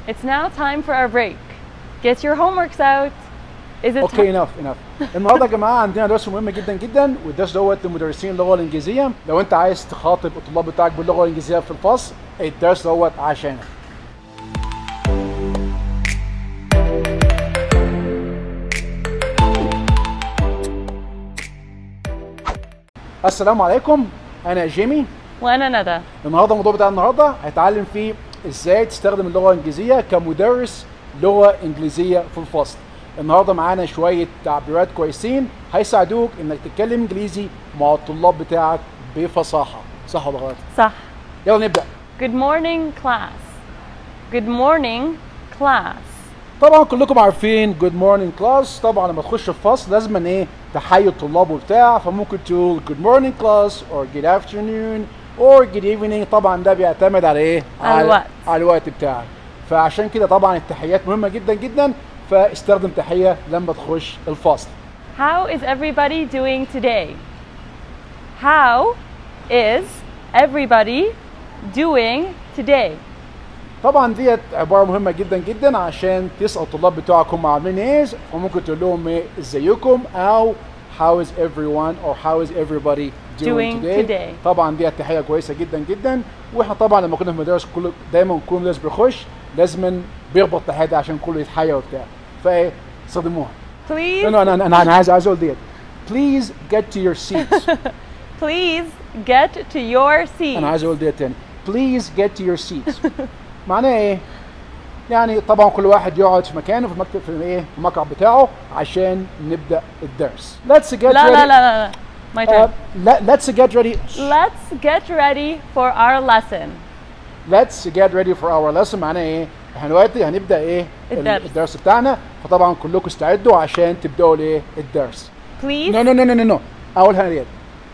It's now time for our break. Get your homeworks out. Is it اوكي انف انف النهارده يا جماعه عندنا درس مهم جدا جدا والدرس دوت لمدرسين اللغه الانجليزيه لو انت عايز تخاطب الطلاب بتاعك باللغه الانجليزيه في الفصل الدرس دوت عشانك السلام عليكم انا جيمي وانا ندى النهارده الموضوع بتاع النهارده هيتعلم فيه ازاي تستخدم اللغه الانجليزيه كمدرس لغه انجليزيه في الفصل النهارده معانا شويه تعبيرات كويسين هيساعدوك انك تتكلم انجليزي مع الطلاب بتاعك بفصاحه صح ولا غلط صح يلا نبدا Good morning class. Good morning class. طبعا كلكم عارفين جود مورنينج كلاس طبعا لما تخش الفصل لازم ايه تحيي الطلاب وبتاع فممكن تقول جود مورنينج كلاس اور جود افترنون اور جود ايفنينج طبعا ده بيعتمد على ايه على الوقت. على الوقت بتاعك فعشان كده طبعا التحيات مهمه جدا جدا فاستخدم تحيه لما تخش الفصل How is everybody doing today? How is everybody doing today? طبعا ديت عباره مهمه جدا جدا عشان تسال الطلاب بتوعك هم عاملين ايه فممكن تقول لهم ايه ازيكم او how is everyone or how is everybody doing, Doing today. today. طبعا ديت تحيه كويسه جدا جدا واحنا طبعا لما كنا في المدارس كل دايما كل مدرس بيخش لازم بيخبط تحيه ده عشان كله يتحيى وبتاع فايه استخدموها Please, انا انا انا انا عايز عايز اقول ديت please get to your seats please get to your seat. انا عايز اقول ديت تاني please get to your seats معناه ايه يعني طبعا كل واحد يقعد في مكانه في المكتب في ايه في المقعد بتاعه عشان نبدا الدرس let's get لا ready لا لا لا. My Uh, turn. let, let's get ready Let's get ready for our lesson. let's get ready for our lesson معناه ايه احنا دلوقتي هنبدا ايه ال- الدرس. الدرس بتاعنا فطبعا كلكم استعدوا عشان تبداوا الايه الدرس Please, no no no no no no اولها ديت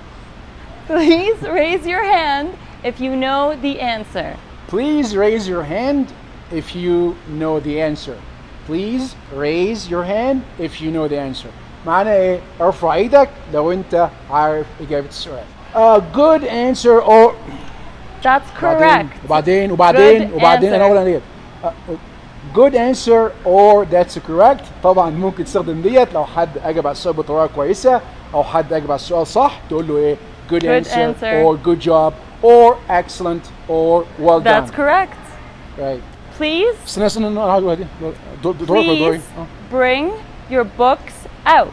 please raise your hand if you know the answer. Please raise your hand if you know the answer. Please raise your hand if you know the answer. معنى ايه؟ ارفع ايدك لو انت عارف اجابة السؤال. A good answer or That's وبعدين correct. وبعدين وبعدين Good وبعدين انا answer. اقول ديت. Uh, Good answer or that's correct. طبعا ممكن تستخدم ديت لو حد اجاب على السؤال بطريقة كويسة او حد اجاب على السؤال صح تقول له ايه؟ Good, Good answer, answer. or good job or excellent or well That's done. correct. Right. Please, استنى استنى انا هقعد واحدة. دور- دورك ولا دوري؟ please اه. bring your books out.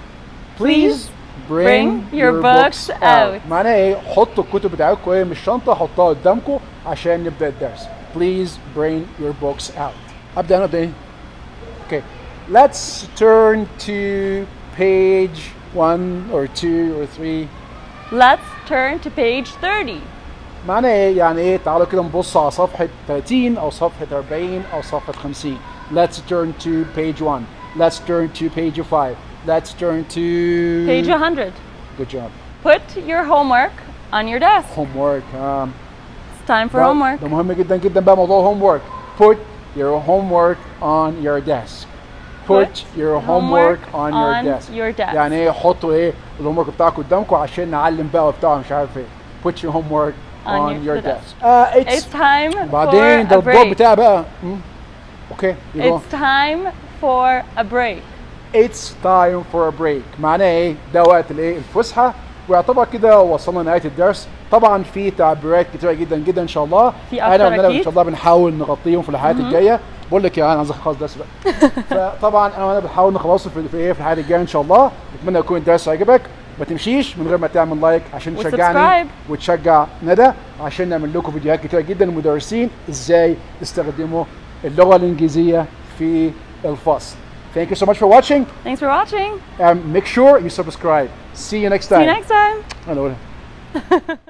Please bring your books out. معناها ايه؟ حطوا الكتب بتاعتكم ايه من الشنطة حطها قدامكم عشان نبدأ الدرس. Please bring your books out. أبدأ أنا أبدأ إيه؟ Okay. Let's turn to page one or two or three. Let's turn to page 30. معناها ايه؟ يعني ايه؟ تعالوا كده نبص على صفحة 30 أو صفحة 40 أو صفحة 50. Let's turn to page one. Let's turn to page five. Let's turn to Page 100. Good job. Put your homework on your desk. Homework. Um, It's time for ده- homework. ده مهم جدا جدا بقى موضوع homework. Put your homework on your desk. Put, Put your homework, on, your on desk. your desk. يعني ايه حطوا ايه الهوم ورك بتاعكم قدامكم عشان نعلم بقى وبتاع مش عارف ايه. Put your homework on, On your, your- the desk. desk. Uh, it's, It's time بعدين for ده a الدور break. بتاعي بقى. مم. اوكي you go. It's time for a break. It's time for a break معناه ايه ده وقت الايه الفسحه ويعتبر كده وصلنا لنهايه الدرس طبعا في تعبيرات كتيره جدا جدا ان شاء الله في انا أكتر وندى ان أكيد. شاء الله بنحاول نغطيهم في الحلقات الجايه بقول لك يا انا عايز اخلص درس بقى فطبعا انا وانا بنحاول نخلصه في في ايه في الحلقات الجايه ان شاء الله اتمنى يكون الدرس عجبك ما تمشيش من غير ما تعمل لايك عشان تشجعني وسبسكرايب. وتشجع ندى عشان نعمل لكم فيديوهات كتيره جدا للمدرسين ازاي تستخدموا اللغه الانجليزيه في الفصل Thank you so much for watching. Thanks for watching. Um, make sure you subscribe. See you next See time. you next time. I know it.